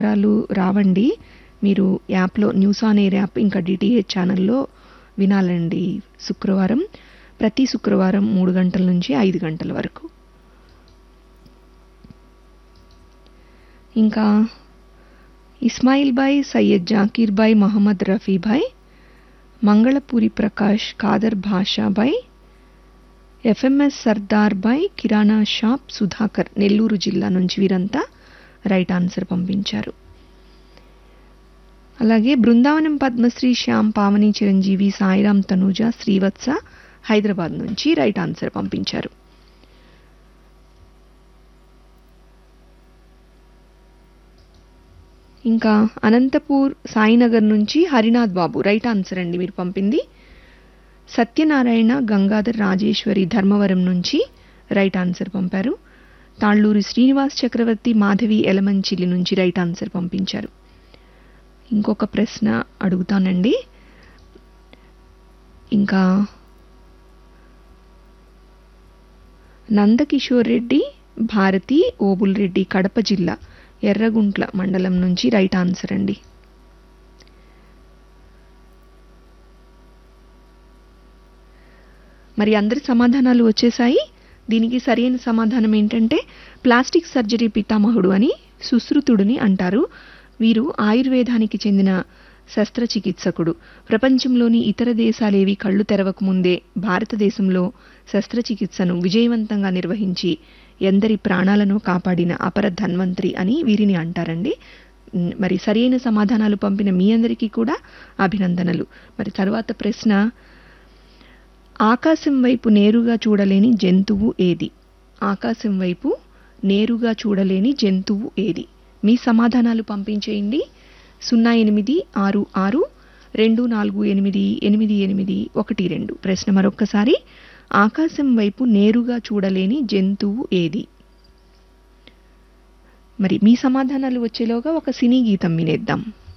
వివరాలు రావండి మీరు యాప్లో న్యూస్ ఆన్ ఎయిర్ యాప్ ఇంకా డిటిహెచ్ ఛానల్లో వినాలండి శుక్రవారం ప్రతి శుక్రవారం మూడు గంటల నుంచి ఐదు గంటల వరకు ఇంకా ఇస్మాయిల్ బాయ్ సయ్యద్ జాకీర్ బాయ్ మహమ్మద్ రఫీ బాయ్ మంగళపూరి ప్రకాష్ ఖాదర్ భాషా బాయ్ ఎఫ్ఎంఎస్ సర్దార్ బాయ్ కిరాణా షాప్ సుధాకర్ నెల్లూరు జిల్లా నుంచి వీరంతా రైట్ ఆన్సర్ పంపించారు అలాగే బృందావనం పద్మశ్రీ శ్యామ్ పావని చిరంజీవి సాయిరాం తనూజ శ్రీవత్స హైదరాబాద్ నుంచి రైట్ ఆన్సర్ పంపించారు ఇంకా అనంతపూర్ సాయినగర్ నుంచి హరినాథ్ బాబు రైట్ ఆన్సర్ అండి మీరు పంపింది సత్యనారాయణ గంగాధర్ రాజేశ్వరి ధర్మవరం నుంచి రైట్ ఆన్సర్ పంపారు తాళ్ళూరి శ్రీనివాస్ చక్రవర్తి మాధవి ఎలమంచిలి నుంచి రైట్ ఆన్సర్ పంపించారు ఇంకొక ప్రశ్న అడుగుతానండి ఇంకా నందకిషోర్ రెడ్డి భారతి ఓబుల్ రెడ్డి కడప జిల్లా ఎర్రగుంట్ల మండలం నుంచి రైట్ ఆన్సర్ అండి మరి అందరి సమాధానాలు వచ్చేసాయి దీనికి సరైన సమాధానం ఏంటంటే ప్లాస్టిక్ సర్జరీ పితామహుడు అని సుశ్రుతుడిని అంటారు వీరు ఆయుర్వేదానికి చెందిన శస్త్రచికిత్సకుడు ప్రపంచంలోని ఇతర దేశాలేవి కళ్ళు తెరవకముందే భారతదేశంలో శస్త్రచికిత్సను విజయవంతంగా నిర్వహించి ఎందరి ప్రాణాలను కాపాడిన అపర ధన్వంతరి అని వీరిని అంటారండి ఉమ్, మరి సరైన సమాధానాలు పంపిన మీ అందరికీ కూడా అభినందనలు మరి తర్వాత ప్రశ్న ఆకాశం వైపు నేరుగా చూడలేని జంతువు ఏది ఆకాశం వైపు నేరుగా చూడలేని జంతువు ఏది మీ సమాధానాలు పంపించేయండి సున్నా ఎనిమిది ఆరు ఆరు రెండు నాలుగు ఎనిమిది ఎనిమిది ఎనిమిది ఒకటి రెండు ప్రశ్న మరొక్కసారి ఆకాశం వైపు నేరుగా చూడలేని జంతువు ఏది మరి మీ సమాధానాలు వచ్చేలోగా ఒక సినీ గీతం వినేద్దాం